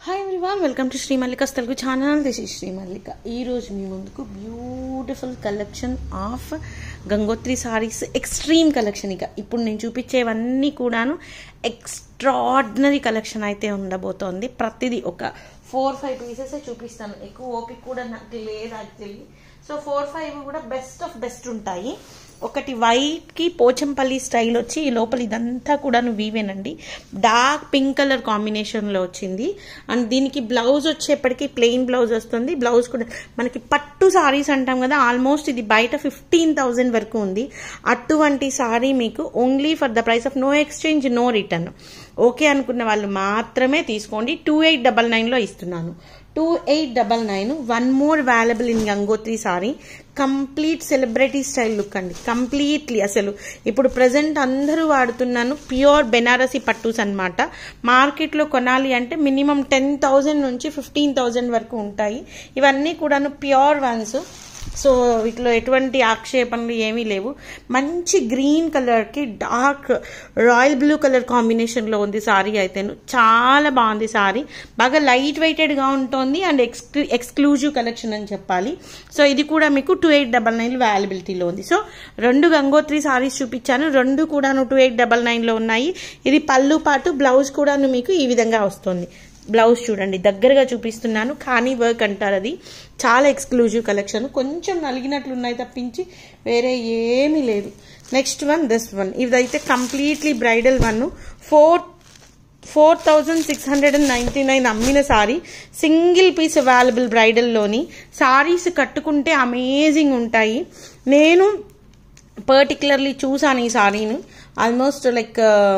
hi everyone welcome to Shri Mallika's Telugu channel this is Shri Mallika ఈరోజు మీ ముందుకు beautiful collection of Gangotri saris extreme collection ఇక ఇప్పుడు నేను చూపించేవన్నీ కూడాను ఎక్స్ట్రాడినరీ కలెక్షన్ అయితే ఉండబోతోంది ప్రతిదీ ఒక ఫోర్ ఫైవ్ పీసెస్ చూపిస్తాను ఎక్కువ ఓపిక కూడా నాకు లేదు యాక్చువల్లీ సో ఫోర్ ఫైవ్ కూడా బెస్ట్ ఆఫ్ బెస్ట్ ఉంటాయి ఒకటి వైట్ కి పోచంపల్లి స్టైల్ వచ్చి ఈ లోపల ఇదంతా కూడా వీవేనండి డార్క్ పింక్ కలర్ కాంబినేషన్ లో వచ్చింది అండ్ దీనికి బ్లౌజ్ వచ్చేప్పటికి ప్లెయిన్ బ్లౌజ్ వస్తుంది బ్లౌజ్ కూడా మనకి పట్టు సారీస్ అంటాం కదా ఆల్మోస్ట్ ఇది బయట ఫిఫ్టీన్ థౌజండ్ వరకు ఉంది అటువంటి సారీ మీకు only for the price of no exchange no return okay అనుకున్న వాళ్ళు మాత్రమే తీసుకోండి టూ ఎయిట్ డబల్ నైన్లో ఇస్తున్నాను two eight double nine one more available in Gangotri sari complete celebrity style look అండి కంప్లీట్లీ అసలు ఇప్పుడు ప్రజెంట్ అందరూ వాడుతున్నాను ప్యూర్ బెనారసి పట్టూస్ అనమాట మార్కెట్లో కొనాలి అంటే మినిమం టెన్ థౌజండ్ నుంచి ఫిఫ్టీన్ థౌజండ్ వరకు ఉంటాయి ఇవన్నీ కూడాను ప్యూర్ వన్స్ సో వీటిలో ఎటువంటి ఆక్షేపణలు ఏమీ లేవు మంచి గ్రీన్ కలర్కి డార్క్ రాయల్ బ్లూ కలర్ కాంబినేషన్లో ఉంది సారీ అయితేను చాలా బాగుంది సారీ బాగా లైట్ వెయిటెడ్గా ఉంటుంది అండ్ ఎక్స్క్లూ ఎక్స్క్లూజివ్ కలెక్షన్ అని చెప్పాలి సో ఇది కూడా మీకు టూ ఎయిట్ డబల్ నైన్ అవైలబిలిటీలో ఉంది సో రెండు గంగోత్రి సారీస్ చూపించాను రెండు కూడాను టూ ఎయిట్ డబల్ నైన్లో ఉన్నాయి ఇది పళ్ళు పాటు బ్లౌజ్ కూడాను మీకు ఈ విధంగా వస్తుంది బ్లౌజ్ చూడండి దగ్గరగా చూపిస్తున్నాను కానీ వర్క్ అంటారు అది చాలా ఎక్స్క్లూజివ్ కలెక్షన్ కొంచెం నలిగినట్లు ఉన్నాయి తప్పించి వేరే ఏమీ లేదు నెక్స్ట్ వన్ దిస్ వన్ ఇదైతే completely bridal one four four thousand six hundred and ninety nine అమ్మిన సారీ సింగిల్ పీస్ అవైలబుల్ బ్రైడల్లోని సారీస్ కట్టుకుంటే అమేజింగ్ ఉంటాయి నేను పర్టికులర్లీ చూసాను ఈ సారీని ఆల్మోస్ట్ లైక్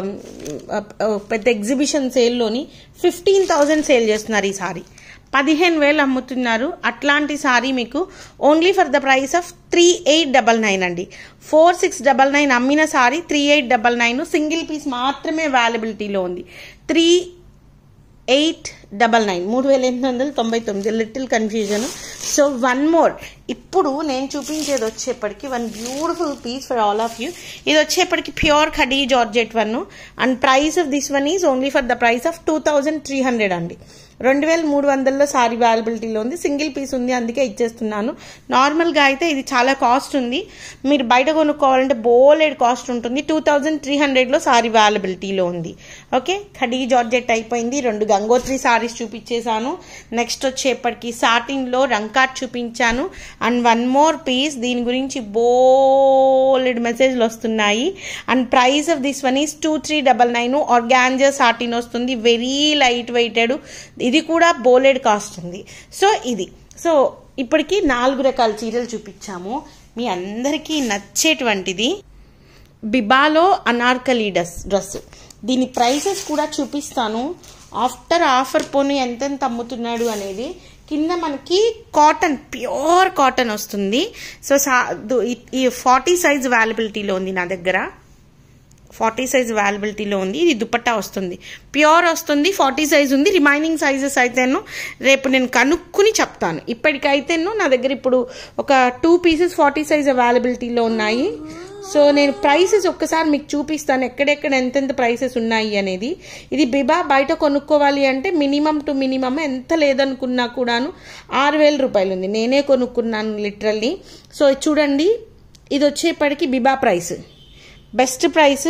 పెద్ద ఎగ్జిబిషన్ సేల్లోని ఫిఫ్టీన్ థౌజండ్ సేల్ చేస్తున్నారు ఈ సారీ పదిహేను వేలు అమ్ముతున్నారు అట్లాంటి సారీ మీకు only for the price of three eight double nine అండి ఫోర్ సిక్స్ డబల్ నైన్ అమ్మిన sari three eight double nine single piece మాత్రమే అవైలబిలిటీలో ఉంది త్రీ ఎయిట్ డబల్ నైన్ మూడు వేల ఎనిమిది వందల తొంభై తొమ్మిది little confusion so one more ఇప్పుడు నేను చూపించేది వచ్చేప్పటికి one beautiful piece for all of you ఇది వచ్చేప్పటికి pure khadi georgette one and price of this one is only for the price of two thousand three hundred అండి రెండు వేల మూడు వందల్లో సారీ అవైలబిలిటీలో ఉంది సింగిల్ పీస్ ఉంది అందుకే ఇచ్చేస్తున్నాను నార్మల్గా అయితే ఇది చాలా కాస్ట్ ఉంది మీరు బయట కొనుక్కోవాలంటే బోలెడ్ కాస్ట్ ఉంటుంది టూ థౌజండ్ త్రీ హండ్రెడ్లో సారీ అవైలబిలిటీలో ఉంది ఓకే ఖడీ జార్జెట్ అయిపోయింది రెండు గంగోత్రి సారీస్ చూపించేశాను నెక్స్ట్ వచ్చేప్పటికి సాటిన్లో రంకాట్ చూపించాను అండ్ వన్ మోర్ పీస్ దీని గురించి బోలెడ్ మెసేజ్లు వస్తున్నాయి and price of this one is two three double nine organza satin వస్తుంది వెరీ లైట్ వెయిటెడ్ ఇది కూడా బోలెడ్ కాస్ట్ ఉంది సో ఇది సో ఇప్పటికి నాలుగు రకాల చీరలు చూపించాము మీ అందరికీ నచ్చేటువంటిది బిబాలో అనార్కలి డ్రెస్ డ్రెస్ దీని ప్రైసెస్ కూడా చూపిస్తాను ఆఫ్టర్ ఆఫర్ పోను ఎంతెంత అమ్ముతున్నాడు అనేది కింద మనకి కాటన్ ప్యూర్ కాటన్ వస్తుంది సో ఈ ఫార్టీ సైజ్ అవైలబిలిటీలో ఉంది నా దగ్గర ఫార్టీ సైజ్ అవైలబిలిటీలో ఉంది ఇది దుపట్టా వస్తుంది ప్యూర్ వస్తుంది ఫార్టీ సైజ్ ఉంది రిమైనింగ్ సైజెస్ అయితేను రేపు నేను కనుక్కుని చెప్తాను ఇప్పటికైతేను నా దగ్గర ఇప్పుడు ఒక టూ పీసెస్ ఫార్టీ సైజ్ అవైలబిలిటీలో ఉన్నాయి సో నేను ప్రైసెస్ ఒక్కసారి మీకు చూపిస్తాను ఎక్కడెక్కడ ఎంతెంత ప్రైసెస్ ఉన్నాయి అనేది ఇది బిబా బయట కొనుక్కోవాలి అంటే మినిమం టు మినిమం ఎంత లేదనుకున్నా కూడాను ఆరు వేల రూపాయలు ఉంది నేనే కొనుక్కున్నాను లిటరల్లీ సో చూడండి ఇది వచ్చేప్పటికి Biba price best price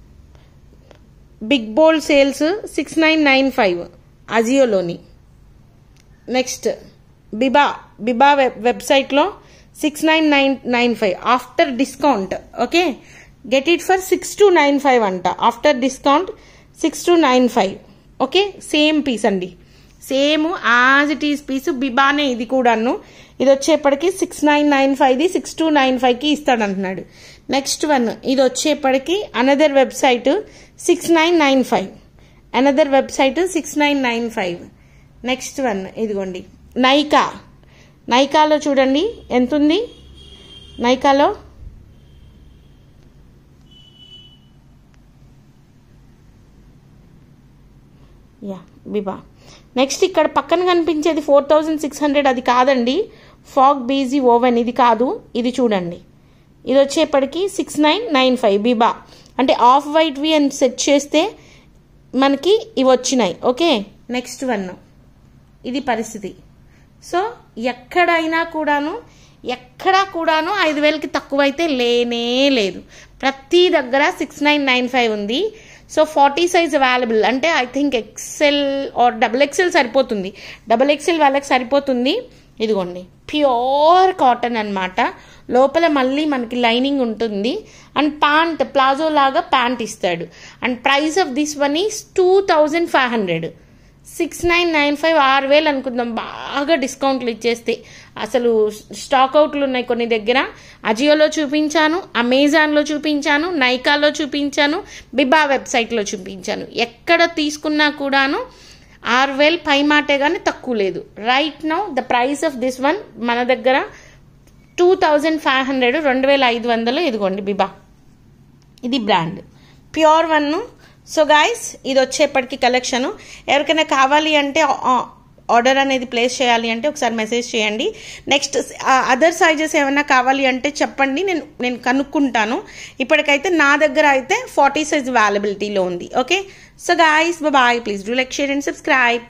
big bold sales six nine nine five అజియోలోని నెక్స్ట్ బిబా బిబా వెబ్ వెబ్సైట్లో six nine nine nine five after discount okay get it for six two nine five అంట after discount six two nine five okay same piece అండి same as it is piece బిబానే ఇది కూడాను ఇది వచ్చేప్పటికి six nine nine ఫైవ్ది six two nine ఫైవ్కి ఇస్తాడు అంటున్నాడు నెక్స్ట్ వన్ ఇది వచ్చేప్పటికి another website six nine nine five another website six nine nine five next one ఇదిగోండి నైకా నైకాలో చూడండి ఎంత ఉంది నైకాలో యా బిబా నెక్స్ట్ ఇక్కడ పక్కన కనిపించేది ఫోర్ థౌజండ్ సిక్స్ హండ్రెడ్ అది కాదండి ఫాగ్ బీజీ ఓవెన్ ఇది కాదు ఇది చూడండి ఇది వచ్చేప్పటికి six nine nine five Biba అంటే ఆఫ్ వైట్వి అని సెట్ చేస్తే మనకి ఇవి వచ్చినాయి ఓకే నెక్స్ట్ వన్ ఇది పరిస్థితి సో ఎక్కడైనా కూడాను ఎక్కడా కూడాను ఐదు వేలకి తక్కువైతే లేనే లేదు ప్రతి దగ్గర సిక్స్ నైన్ నైన్ ఫైవ్ ఉంది సో ఫార్టీ సైజ్ అవైలబుల్ అంటే I think XL or double XL సరిపోతుంది డబుల్ ఎక్సెల్ వాళ్ళకి సరిపోతుంది ఇదిగోండి ప్యూర్ కాటన్ అన్నమాట లోపల మళ్ళీ మనకి లైనింగ్ ఉంటుంది అండ్ ప్యాంట్ ప్లాజో లాగా ప్యాంట్ ఇస్తాడు and price of this one is two thousand five hundred six nine nine five ఆరు వేలు అనుకుందాం బాగా డిస్కౌంట్లు ఇచ్చేస్తే అసలు స్టాక్ అవుట్లు ఉన్నాయి కొన్ని దగ్గర అజియోలో చూపించాను అమెజాన్లో చూపించాను నైకాలో చూపించాను బిబా వెబ్సైట్లో చూపించాను ఎక్కడ తీసుకున్నా కూడాను ఆరు వేలు పై మాటే కానీ తక్కువ లేదు right now the price of this one మన దగ్గర టూ థౌజండ్ ఫైవ్ హండ్రెడ్ రెండు వేల ఐదు వందలు ఇదిగోండి బిబా ఇది brand pure one so guys ఇది వచ్చేప్పటికి కలెక్షను ఎవరికైనా కావాలి అంటే ఆర్డర్ అనేది ప్లేస్ చేయాలి అంటే ఒకసారి మెసేజ్ చేయండి నెక్స్ట్ అదర్ సైజెస్ ఏమైనా కావాలి అంటే చెప్పండి నేను నేను కనుక్కుంటాను ఇప్పటికైతే నా దగ్గర అయితే ఫార్టీ సైజ్ అవైలబిలిటీలో ఉంది okay so guys bye please do like share and subscribe